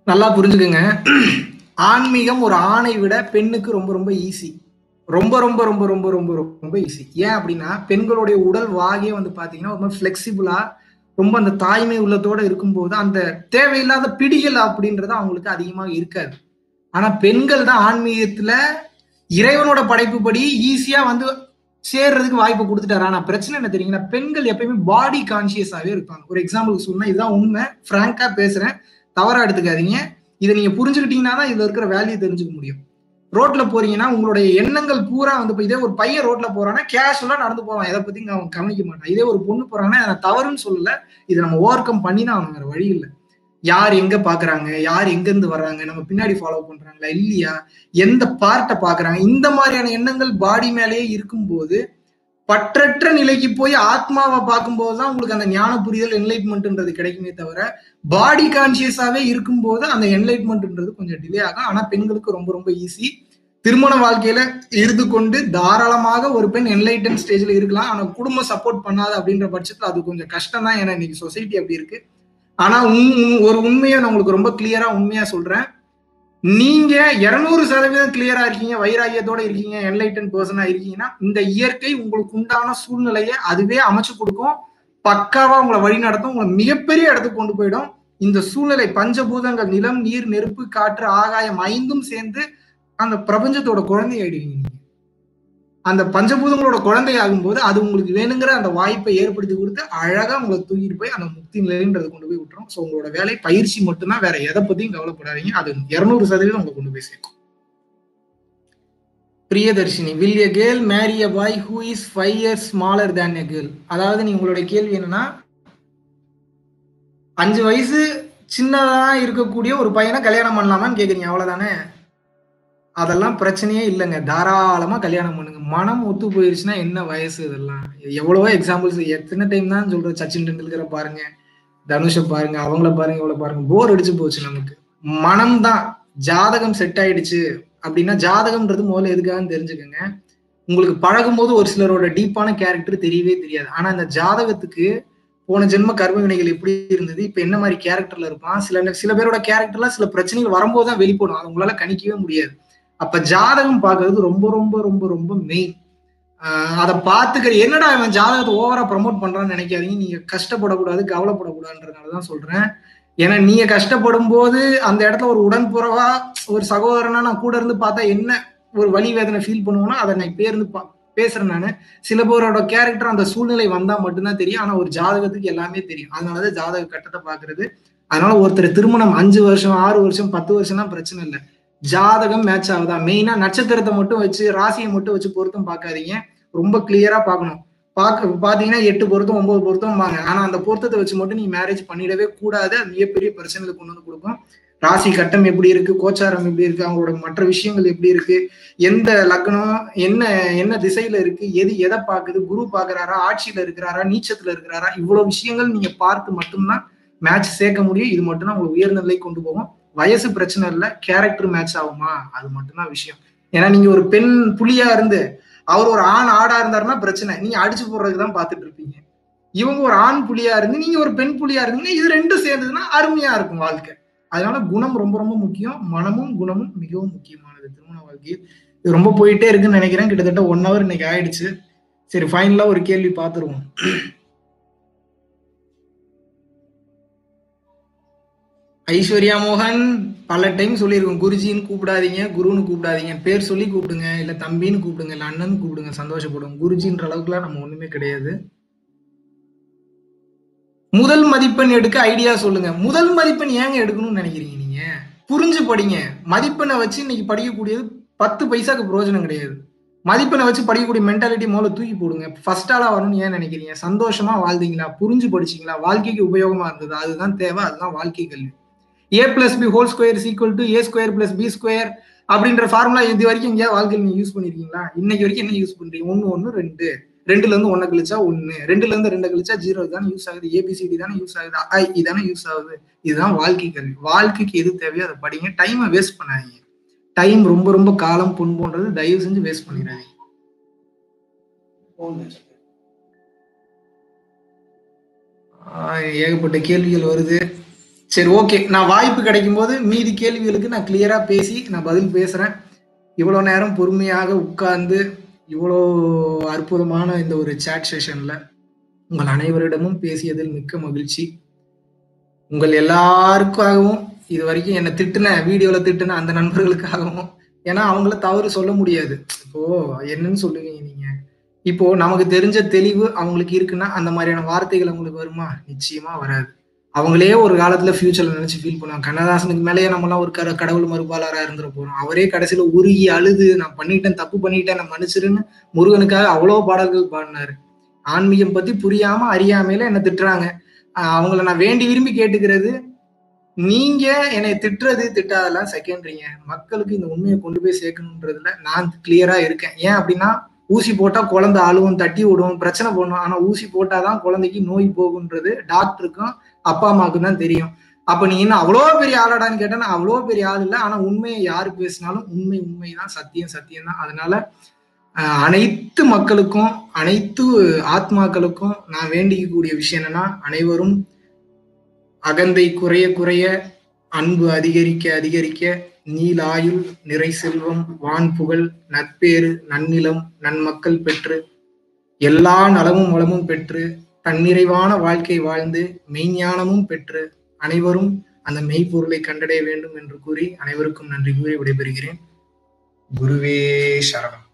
நல்லா புரிஞ்சுக்குங்க ஆன்மீகம் ஒரு ஆணை விட பெண்ணுக்கு ரொம்ப ரொம்ப ஈஸி ரொம்ப ரொம்ப ரொம்ப ரொம்ப ரொம்ப ரொம்ப ஈஸி ஏன் அப்படின்னா பெண்களுடைய உடல் வாகே வந்து பாத்தீங்கன்னா ரொம்ப ஃபிளெக்சிபிளா ரொம்ப அந்த தாய்மை உள்ளத்தோட இருக்கும்போது அந்த தேவையில்லாத பிடிகள் அப்படின்றது அவங்களுக்கு அதிகமாக இருக்காது ஆனா பெண்கள் தான் ஆன்மீகத்துல இறைவனோட படைப்புப்படி ஈஸியா வந்து சேர்றதுக்கு வாய்ப்பு கொடுத்துட்டாரு ஆனா பிரச்சனை என்ன தெரியுங்கன்னா பெண்கள் எப்பயுமே பாடி கான்சியஸாவே இருப்பாங்க ஒரு எக்ஸாம்பிளுக்கு சொன்னா இதுதான் உண்மை பிராங்கா பேசுறேன் தவறா எடுத்துக்காதீங்க இதை நீங்க புரிஞ்சுக்கிட்டீங்கன்னா தான் இதுல இருக்கிற வேல்யூ தெரிஞ்சுக்க முடியும் ரோட்ல போறீங்கன்னா உங்களுடைய எண்ணங்கள் பூரா வந்து இப்ப இதே ஒரு பையன் ரோட்ல போறான்னா கேஷுவலா நடந்து போவான் எதை பத்தி அவன் கவனிக்க மாட்டான் இதே ஒரு பொண்ணு போறாங்கன்னா நான் தவறுன்னு சொல்லல இதை நம்ம ஓவர் கம் பண்ணி தான் அவன் வேற வழி இல்லை யார் எங்க பாக்குறாங்க யார் எங்க இருந்து வர்றாங்க நம்ம பின்னாடி ஃபாலோ பண்றாங்களா இல்லையா எந்த பார்ட்டை பாக்குறாங்க இந்த மாதிரியான எண்ணங்கள் பாடி மேலேயே இருக்கும்போது பற்றற்ற நிலைக்கு போய் ஆத்மாவை பார்க்கும்போது தான் உங்களுக்கு அந்த ஞான புரிதல் என்லைட்மெண்ட்ன்றது கிடைக்குமே தவிர பாடி கான்சியஸாவே இருக்கும்போது அந்த என்லைட்மெண்ட்ன்றது கொஞ்சம் டிலே ஆகும் ஆனா பெண்களுக்கு ரொம்ப ரொம்ப ஈஸி திருமண வாழ்க்கையில இருந்து கொண்டு தாராளமாக ஒரு பெண் என்லைட்டன் ஸ்டேஜ்ல இருக்கலாம் ஆனா குடும்பம் சப்போர்ட் பண்ணாது அப்படின்ற பட்சத்துல அது கொஞ்சம் கஷ்டம் தான் ஏன்னா இன்னைக்கு சொசைட்டி அப்படி இருக்கு ஆனா ஒரு உண்மையை நான் உங்களுக்கு ரொம்ப கிளியரா உண்மையா சொல்றேன் நீங்க இருநூறு சதவீதம் கிளியரா இருக்கீங்க வைராகியத்தோட இருக்கீங்க என்லைட்டன் பர்சனா இருக்கீங்கன்னா இந்த இயற்கை உங்களுக்கு உண்டான சூழ்நிலையை அதுவே அமைச்சு கொடுக்கும் பக்காவா உங்களை வழி நடத்தும் உங்களை மிகப்பெரிய இடத்துக்கு கொண்டு போயிடும் இந்த சூழ்நிலை பஞ்சபூதங்கள் நிலம் நீர் நெருப்பு காற்று ஆகாயம் ஐந்தும் சேர்ந்து அந்த பிரபஞ்சத்தோட குழந்தை ஆயிடுவீங்க நீங்க அந்த பஞ்சபூதங்களோட குழந்தை ஆகும்போது அது உங்களுக்கு வேணுங்கிற அந்த வாய்ப்பை ஏற்படுத்தி கொடுத்து அழகா உங்களை தூக்கிட்டு போய் அந்த முக்தி நிலைன்றதை கொண்டு போய் விட்டுரும் ஸோ உங்களோட வேலை பயிற்சி மட்டும்தான் வேற எதை பத்தியும் கவலைப்படாதீங்க அது இருநூறு சதவீதம் உங்களை கொண்டு போய் சேர்க்கும் Priyadarshini will a girl marry a boy who is five years smaller than a girl அதாவது நீ உங்களுடைய கேள்வி என்னன்னா அஞ்சு வயசு சின்னதா இருக்கக்கூடிய ஒரு பையனை கல்யாணம் பண்ணலாமான்னு கேக்குறீங்க அவ்வளவுதானே அதெல்லாம் பிரச்சனையே இல்லைங்க தாராளமா கல்யாணம் பண்ணுங்க மனம் ஒத்து போயிருச்சுன்னா என்ன வயசு இதெல்லாம் எவ்வளவோ எக்ஸாம்பிள்ஸ் எத்தனை டைம் தான் சொல்றேன் சச்சின் டெண்டுல்கரை பாருங்க தனுஷை பாருங்க அவங்கள பாருங்க இவ்வளவு பாருங்க போர் அடிச்சு போச்சு நமக்கு மனம் தான் ஜாதகம் செட் ஆயிடுச்சு அப்படின்னா ஜாதகம்ன்றது முதல்ல எதுக்காகன்னு தெரிஞ்சுக்கோங்க உங்களுக்கு பழகும் போது ஒரு சிலரோட டீப்பான கேரக்டர் தெரியவே தெரியாது ஆனா இந்த ஜாதகத்துக்கு போன ஜென்ம கர்ம வினைகள் எப்படி இருந்தது இப்ப என்ன மாதிரி கேரக்டர்ல இருப்பான் சில சில பேரோட கேரக்டர்லாம் சில பிரச்சனைகள் வரும்போது தான் வெளிப்படும் அது உங்களால கணிக்கவே முடியாது அப்ப ஜாதகம் பார்க்கறது ரொம்ப ரொம்ப ரொம்ப ரொம்ப மெயின் அதை பார்த்துக்கிற என்னடா இவன் ஜாதகத்தை ஓவரா ப்ரமோட் பண்றான்னு நினைக்காதீங்க நீங்க கஷ்டப்படக்கூடாது கவலைப்படக்கூடாதுன்றதுனாலதான் சொல்றேன் ஏன்னா நீங்க கஷ்டப்படும் போது அந்த இடத்துல ஒரு உடன்புறவா ஒரு சகோதரனா நான் கூட இருந்து பார்த்தா என்ன ஒரு வழி வேதனை ஃபீல் பண்ணுவோம்னா அதை நான் இப்ப இருந்து பேசுறேன் நானு சில பேரோட கேரக்டர் அந்த சூழ்நிலை வந்தா மட்டும்தான் தெரியும் ஆனா ஒரு ஜாதகத்துக்கு எல்லாமே தெரியும் அதனாலதான் ஜாதக கட்டத்தை பாக்குறது அதனால ஒருத்தர் திருமணம் அஞ்சு வருஷம் ஆறு வருஷம் பத்து வருஷம்லாம் பிரச்சனை இல்லை ஜாதகம் மேட்ச் ஆகுதா மெயினா நட்சத்திரத்தை மட்டும் வச்சு ராசியை மட்டும் வச்சு பொருத்தம் பார்க்காதீங்க ரொம்ப கிளியரா பார்க்கணும் பார்க்க பாத்தீங்கன்னா எட்டு பொருத்தம் ஒன்பது பொருத்தம் வாங்க ஆனா அந்த பொருத்தத்தை வச்சு மட்டும் நீ மேரேஜ் பண்ணிடவே கூடாது அது மிகப்பெரிய பிரச்சனைகளை கொண்டு வந்து கொடுக்கும் ராசி கட்டம் எப்படி இருக்கு கோச்சாரம் எப்படி இருக்கு அவங்களோட மற்ற விஷயங்கள் எப்படி இருக்கு எந்த லக்னம் என்ன என்ன திசையில இருக்கு எது எதை பாக்குது குரு பாக்குறாரா ஆட்சியில இருக்கிறாரா நீச்சத்துல இருக்கிறாரா இவ்வளவு விஷயங்கள் நீங்க பார்த்து மட்டும்தான் மேட்ச் சேர்க்க முடியும் இது மட்டும்தான் உங்களுக்கு உயர்ந்த நிலை கொண்டு போகும் வயசு பிரச்சனை இல்லை கேரக்டர் மேட்ச் ஆகுமா அது மட்டும்தான் விஷயம் ஏன்னா நீங்க ஒரு பெண் புலியா இருந்து அவர் ஒரு ஆண் ஆடா இருந்தாருன்னா பிரச்சனை நீங்க அடிச்சு போடுறதுக்கு தான் பாத்துட்டு இருப்பீங்க இவங்க ஒரு ஆண் புலியா இருந்து நீங்க ஒரு பெண் புலியா இருந்தீங்கன்னா இது ரெண்டும் சேர்ந்ததுன்னா அருமையா இருக்கும் வாழ்க்கை அதனால குணம் ரொம்ப ரொம்ப முக்கியம் மனமும் குணமும் மிகவும் முக்கியமானது திருமண வாழ்க்கையில் இது ரொம்ப போயிட்டே இருக்குன்னு நினைக்கிறேன் கிட்டத்தட்ட ஒன் ஹவர் இன்னைக்கு ஆயிடுச்சு சரி ஃபைனலா ஒரு கேள்வி பார்த்துருவோம் ஐஸ்வர்யா மோகன் பல டைம் சொல்லியிருக்கோம் குருஜின்னு கூப்பிடாதீங்க குருன்னு கூப்பிடாதீங்க பேர் சொல்லி கூப்பிடுங்க இல்ல தம்பின்னு கூப்பிடுங்க இல்ல அண்ணன் கூப்பிடுங்க சந்தோஷப்படுங்க குருஜின்ற அளவுக்குலாம் நம்ம ஒண்ணுமே கிடையாது முதல் மதிப்பெண் எடுக்க ஐடியா சொல்லுங்க முதல் மதிப்பெண் ஏங்க எடுக்கணும்னு நினைக்கிறீங்க நீங்க புரிஞ்சு படிங்க மதிப்பெண்ணை வச்சு இன்னைக்கு படிக்கக்கூடியது பத்து பைசாக்கு பிரயோஜனம் கிடையாது மதிப்பெண்ணை வச்சு படிக்கக்கூடிய மென்டாலிட்டி முதல்ல தூக்கி போடுங்க ஃபர்ஸ்ட் ஆளா வரணும்னு ஏன் நினைக்கிறீங்க சந்தோஷமா வாழ்ந்தீங்களா புரிஞ்சு படிச்சீங்களா வாழ்க்கைக்கு உபயோகமா இருந்தது அதுதான் தேவை அதுதான் வாழ்க்கை கல்வி A plus B whole square equal to A square plus B square அப்படின்ற ஃபார்முலா இது வரைக்கும் எங்கேயாவது வாழ்க்கையில் நீங்க யூஸ் பண்ணிருக்கீங்களா இன்னைக்கு வரைக்கும் என்ன யூஸ் பண்றீங்க ஒன்னு ஒன்னு ரெண்டு ரெண்டுல இருந்து ஒன்ன கழிச்சா ஒன்னு ரெண்டுல இருந்து ரெண்டு கழிச்சா ஜீரோ தானே யூஸ் ஆகுது ஏபிசிடி தானே யூஸ் ஆகுது ஐ இதானே யூஸ் ஆகுது இதுதான் வாழ்க்கை கல்வி வாழ்க்கைக்கு எது தேவையோ அதை படிங்க டைமை வேஸ்ட் பண்ணாதீங்க டைம் ரொம்ப ரொம்ப காலம் பொன்போன்றது தயவு செஞ்சு வேஸ்ட் பண்ணிடாதீங்க ஏகப்பட்ட கேள்விகள் வருது சரி ஓகே நான் வாய்ப்பு கிடைக்கும் போது மீதி கேள்விகளுக்கு நான் கிளியரா பேசி நான் பதில் பேசுறேன் இவ்வளோ நேரம் பொறுமையாக உட்கார்ந்து இவ்வளோ அற்புதமான இந்த ஒரு சேட் செஷன்ல உங்கள் அனைவரிடமும் பேசியதில் மிக்க மகிழ்ச்சி உங்கள் எல்லாருக்காகவும் இது வரைக்கும் என்னை திட்டுன வீடியோல திட்டுன அந்த நண்பர்களுக்காகவும் ஏன்னா அவங்கள தவறு சொல்ல முடியாது இப்போ என்னன்னு சொல்லுவீங்க நீங்க இப்போ நமக்கு தெரிஞ்ச தெளிவு அவங்களுக்கு இருக்குன்னா அந்த மாதிரியான வார்த்தைகள் அவங்களுக்கு வருமா நிச்சயமா வராது அவங்களே ஒரு காலத்துல ஃபியூச்சர்ல நினைச்சு ஃபீல் பண்ணுவாங்க கண்ணதாசனுக்கு மேலேயே நம்மலாம் ஒரு கட கடவுள் மறுபாளரா இருந்துட போறோம் அவரே கடைசியில உருகி அழுது நான் பண்ணிட்டேன் தப்பு பண்ணிட்டேன் நான் மன்னிச்சிருன்னு முருகனுக்காக அவ்வளோ பாடல்கள் பாடினாரு ஆன்மீகம் பத்தி புரியாம அறியாமையில என்ன திட்டுறாங்க ஆஹ் அவங்கள நான் வேண்டி விரும்பி கேட்டுக்கிறது நீங்க என்னை திட்டுறது திட்டாதெல்லாம் செகண்டரிங்க மக்களுக்கு இந்த உண்மையை கொண்டு போய் சேர்க்கணுன்றதுல நான் கிளியரா இருக்கேன் ஏன் அப்படின்னா ஊசி போட்டா குழந்தை அழுவும் தட்டி விடும் பிரச்சனை பண்ணும் ஆனா ஊசி போட்டாதான் குழந்தைக்கு நோய் போகுன்றது டாக்டருக்கும் அப்பா அம்மாவுக்கும் தான் தெரியும் அப்ப நீ என்ன அவ்வளோ பெரிய ஆளாடான்னு கேட்டா நான் அவ்வளோ பெரிய ஆள் இல்லை ஆனா உண்மையை யாரு பேசினாலும் உண்மை உண்மைதான் சத்தியம் சத்தியம் தான் அதனால அஹ், அனைத்து மக்களுக்கும் அனைத்து ஆத்மாக்களுக்கும் நான் வேண்டிக்கக்கூடிய விஷயம் என்னன்னா அனைவரும் அகந்தை குறைய குறைய அன்பு அதிகரிக்க அதிகரிக்க நீலாயுள் நிறை செல்வம் வான் புகழ் நற்பேறு நன்னிலம் நன்மக்கள் பெற்று எல்லா நலமும் வளமும் பெற்று தன்னிறைவான வாழ்க்கை வாழ்ந்து மெய்ஞானமும் பெற்று அனைவரும் அந்த மெய்ப்பொருளை கண்டடைய வேண்டும் என்று கூறி அனைவருக்கும் நன்றி கூறி விடைபெறுகிறேன் குருவே சரணம்